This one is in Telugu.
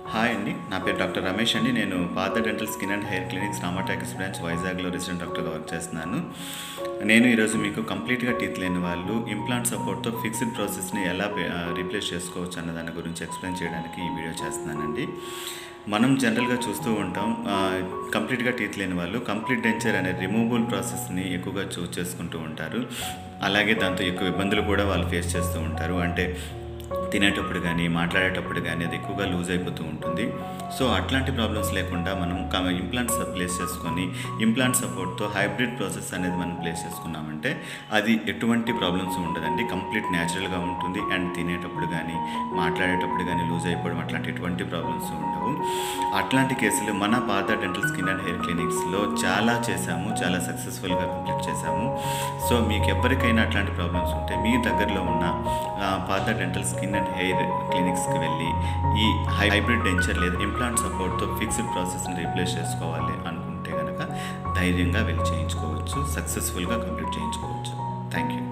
హాయ్ అండి నా పేరు డాక్టర్ రమేష్ అండి నేను పాత dental skin and hair clinics Rama talkies branch వైజాగ్లో రెసిడెంట్ డాక్టర్గా వర్క్ చేస్తున్నాను నేను ఈరోజు మీకు కంప్లీట్గా టీత్ లేని వాళ్ళు ఇంప్లాంట్ సపోర్ట్తో ఫిక్స్డ్ ప్రాసెస్ని ఎలా రీప్లేస్ చేసుకోవచ్చు అన్న దాని గురించి ఎక్స్ప్లెయిన్ చేయడానికి ఈ వీడియో చేస్తున్నానండి మనం జనరల్గా చూస్తూ ఉంటాం ఆ, కంప్లీట్గా టీత్ లేని వాళ్ళు కంప్లీట్ డెంచర్ అనే రిమూవబుల్ ప్రాసెస్ని ఎక్కువగా చూస్ చేసుకుంటూ ఉంటారు అలాగే దాంతో ఎక్కువ ఇబ్బందులు కూడా వాళ్ళు ఫేస్ చేస్తూ ఉంటారు అంటే తినేటప్పుడు కానీ మాట్లాడేటప్పుడు కానీ అది ఎక్కువగా లూజ్ అయిపోతూ ఉంటుంది సో అట్లాంటి ప్రాబ్లమ్స్ లేకుండా మనం ఇంప్లాంట్స్ ప్లేస్ చేసుకొని ఇంప్లాంట్ సపోర్ట్తో హైబ్రిడ్ ప్రాసెస్ అనేది మనం ప్లేస్ చేసుకున్నామంటే అది ఎటువంటి ప్రాబ్లమ్స్ ఉండదండి కంప్లీట్ న్యాచురల్గా ఉంటుంది అండ్ తినేటప్పుడు కానీ మాట్లాడేటప్పుడు కానీ లూజ్ అయిపోవడం అట్లాంటి ఎటువంటి ప్రాబ్లమ్స్ ఉండవు అట్లాంటి కేసులు మన పాత డెంటల్ స్కిన్ అండ్ హెయిర్ క్లినిక్స్లో చాలా చేశాము చాలా సక్సెస్ఫుల్గా కంప్లీట్ చేశాము సో మీకు ఎవరికైనా అట్లాంటి ప్రాబ్లమ్స్ ఉంటే మీ దగ్గరలో ఉన్న ఆ, పాత డెంటల్ స్కిన్ అండ్ హెయిర్ క్లినిక్స్కి వెళ్ళి ఈ హైబ్రిడ్ డెంచర్ లేదా ఇంప్లాంట్ సపోర్ట్తో ఫిక్స్డ్ ప్రాసెస్ని రీప్లేస్ చేసుకోవాలి అనుకుంటే కనుక ధైర్యంగా వెళ్ళి చేయించుకోవచ్చు సక్సెస్ఫుల్గా కంప్లీట్ చేయించుకోవచ్చు థ్యాంక్ యూ